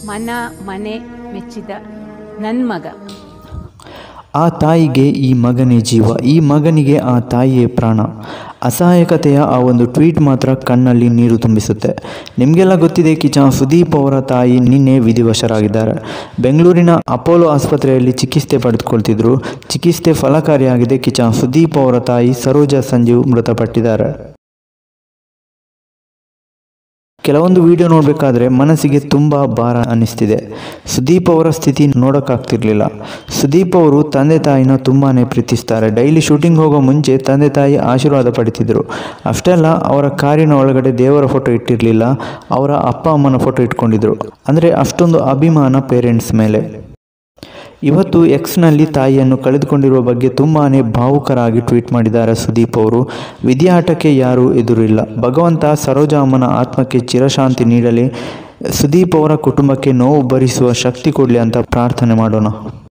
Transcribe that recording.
ಮನ ಮನೆ ಮೆಚ್ಚಿದ ನನ್ನ ಮಗ ಆ ತಾಯಿಗೆ ಈ ಮಗನೇ ಜೀವ ಈ ಮಗನಿಗೆ ಆ ತಾಯಿಯೇ ಪ್ರಾಣ ಅಸಹಾಯಕತೆಯ ಆ ಒಂದು ಟ್ವೀಟ್ ಮಾತ್ರ ಕಣ್ಣಲ್ಲಿ ನೀರು ತುಂಬಿಸುತ್ತೆ ನಿಮಗೆಲ್ಲ ಗೊತ್ತಿದೆ ಕಿಚ ಸುದೀಪ್ ಅವರ ತಾಯಿ ನಿನ್ನೆ ವಿಧಿವಶರಾಗಿದ್ದಾರೆ ಬೆಂಗಳೂರಿನ ಅಪೋಲೋ ಆಸ್ಪತ್ರೆಯಲ್ಲಿ ಚಿಕಿತ್ಸೆ ಪಡೆದುಕೊಳ್ತಿದ್ರು ಚಿಕಿತ್ಸೆ ಫಲಕಾರಿಯಾಗಿದೆ ಕಿಚ ಸುದೀಪ್ ಅವರ ತಾಯಿ ಸರೋಜಾ ಸಂಜೀವ್ ಮೃತಪಟ್ಟಿದ್ದಾರೆ ಕೆಲವೊಂದು ವಿಡಿಯೋ ನೋಡಬೇಕಾದ್ರೆ ಮನಸ್ಸಿಗೆ ತುಂಬ ಭಾರ ಅನ್ನಿಸ್ತಿದೆ ಸುದೀಪ್ ಅವರ ಸ್ಥಿತಿ ನೋಡೋಕ್ಕಾಗ್ತಿರ್ಲಿಲ್ಲ ಸುದೀಪ್ ಅವರು ತಂದೆ ತಾಯಿನ ತುಂಬಾ ಪ್ರೀತಿಸ್ತಾರೆ ಡೈಲಿ ಶೂಟಿಂಗ್ ಹೋಗೋ ಮುಂಚೆ ತಂದೆ ತಾಯಿ ಆಶೀರ್ವಾದ ಪಡಿತಿದ್ರು ಅಷ್ಟೇ ಅಲ್ಲ ಅವರ ಕಾರಿನ ಒಳಗಡೆ ದೇವರ ಫೋಟೋ ಇಟ್ಟಿರಲಿಲ್ಲ ಅವರ ಅಪ್ಪ ಅಮ್ಮನ ಫೋಟೋ ಇಟ್ಕೊಂಡಿದ್ರು ಅಂದರೆ ಅಷ್ಟೊಂದು ಅಭಿಮಾನ ಪೇರೆಂಟ್ಸ್ ಮೇಲೆ ಇವತ್ತು ಎಕ್ಸ್ನಲ್ಲಿ ತಾಯಿಯನ್ನು ಕಳೆದುಕೊಂಡಿರುವ ಬಗ್ಗೆ ತುಂಬಾ ಭಾವುಕರಾಗಿ ಟ್ವೀಟ್ ಮಾಡಿದ್ದಾರೆ ಸುದೀಪ್ ಅವರು ವಿಧಿಯಾಟಕ್ಕೆ ಯಾರೂ ಎದುರಿಲ್ಲ ಭಗವಂತ ಸರೋಜಾ ಅಮ್ಮನ ಆತ್ಮಕ್ಕೆ ಚಿರಶಾಂತಿ ನೀಡಲಿ ಸುದೀಪ್ ಅವರ ಕುಟುಂಬಕ್ಕೆ ನೋವು ಭರಿಸುವ ಶಕ್ತಿ ಕೊಡಲಿ ಅಂತ ಪ್ರಾರ್ಥನೆ ಮಾಡೋಣ